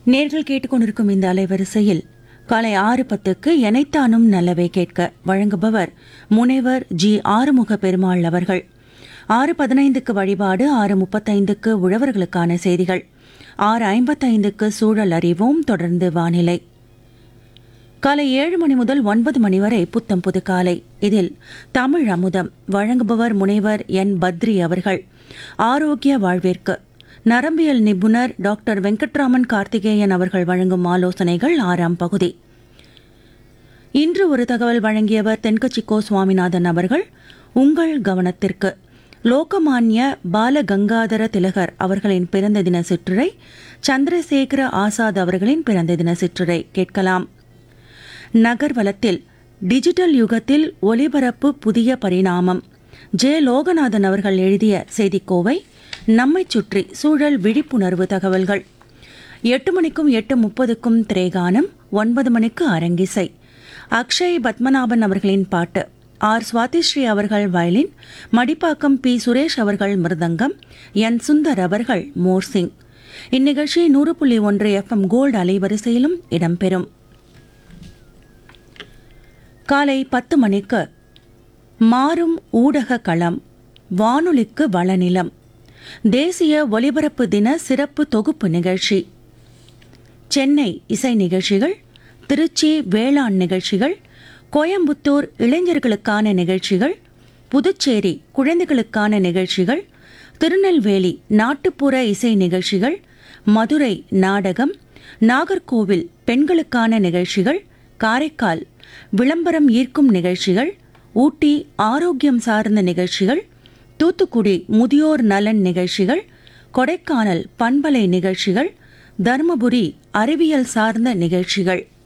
நேர்கள் கேட்டுக்கொண்டிருக்கும் இந்த அலைவரிசையில் காலை ஆறு பத்துக்கு எனைத்தானும் நல்லவே கேட்க வழங்குபவர் முனைவர் ஜி ஆறுமுக பெருமாள் அவர்கள் ஆறு பதினைந்துக்கு வழிபாடு ஆறு முப்பத்தைந்துக்கு உழவர்களுக்கான செய்திகள் ஆறு ஐம்பத்தைந்துக்கு சூழல் அறிவோம் தொடர்ந்து வானிலை காலை ஏழு மணி முதல் ஒன்பது மணி வரை புத்தம் புது காலை இதில் தமிழ் அமுதம் வழங்குபவர் முனைவர் என் பத்ரி அவர்கள் ஆரோக்கிய வாழ்விற்கு நரம்பியல் நிபுணர் டாக்டர் வெங்கட்ராமன் கார்த்திகேயன் அவர்கள் வழங்கும் ஆலோசனைகள் ஆறாம் பகுதி இன்று ஒரு தகவல் வழங்கியவர் தென்கட்சி கோ சுவாமிநாதன் அவர்கள் உங்கள் கவனத்திற்கு லோகமான்ய பாலகங்காதர திலகர் அவர்களின் பிறந்த தின சிற்றுரை சந்திரசேகர ஆசாத் அவர்களின் பிறந்த தின சிற்றுரை கேட்கலாம் நகர்வலத்தில் டிஜிட்டல் யுகத்தில் ஒலிபரப்பு புதிய பரிணாமம் ஜே லோகநாதன் அவர்கள் எழுதிய செய்திக்கோவை நம்மைச் சுற்றி சூழல் விழிப்புணர்வு தகவல்கள் எட்டு மணிக்கும் எட்டு முப்பதுக்கும் திரேகானம் ஒன்பது மணிக்கு அரங்கிசை அக்ஷய் பத்மநாபன் அவர்களின் பாட்டு ஆர் சுவாதிஸ்ரீ அவர்கள் வயலின் மடிப்பாக்கம் பி சுரேஷ் அவர்கள் மிருதங்கம் என் சுந்தர் அவர்கள் மோர்சிங் இந்நிகழ்ச்சி நூறு புள்ளி ஒன்று எஃப்எம் கோல்டு அலைவரிசையிலும் இடம்பெறும் காலை பத்து மணிக்கு மாறும் ஊடக களம் வானொலிக்கு வளநிலம் தேசிய ஒலிபரப்பு தின சிறப்பு தொகுப்பு நிகழ்ச்சி சென்னை இசை நிகழ்ச்சிகள் திருச்சி வேளாண் நிகழ்ச்சிகள் கோயம்புத்தூர் இளைஞர்களுக்கான நிகழ்ச்சிகள் புதுச்சேரி குழந்தைகளுக்கான நிகழ்ச்சிகள் திருநெல்வேலி நாட்டுப்புற இசை நிகழ்ச்சிகள் மதுரை நாடகம் நாகர்கோவில் பெண்களுக்கான நிகழ்ச்சிகள் காரைக்கால் விளம்பரம் ஈர்க்கும் நிகழ்ச்சிகள் ஊட்டி ஆரோக்கியம் சார்ந்த நிகழ்ச்சிகள் தூத்துக்குடி முதியோர் நலன் நிகழ்ச்சிகள் கொடைக்கானல் பண்பலை நிகழ்ச்சிகள் தருமபுரி அறிவியல் சார்ந்த நிகழ்ச்சிகள்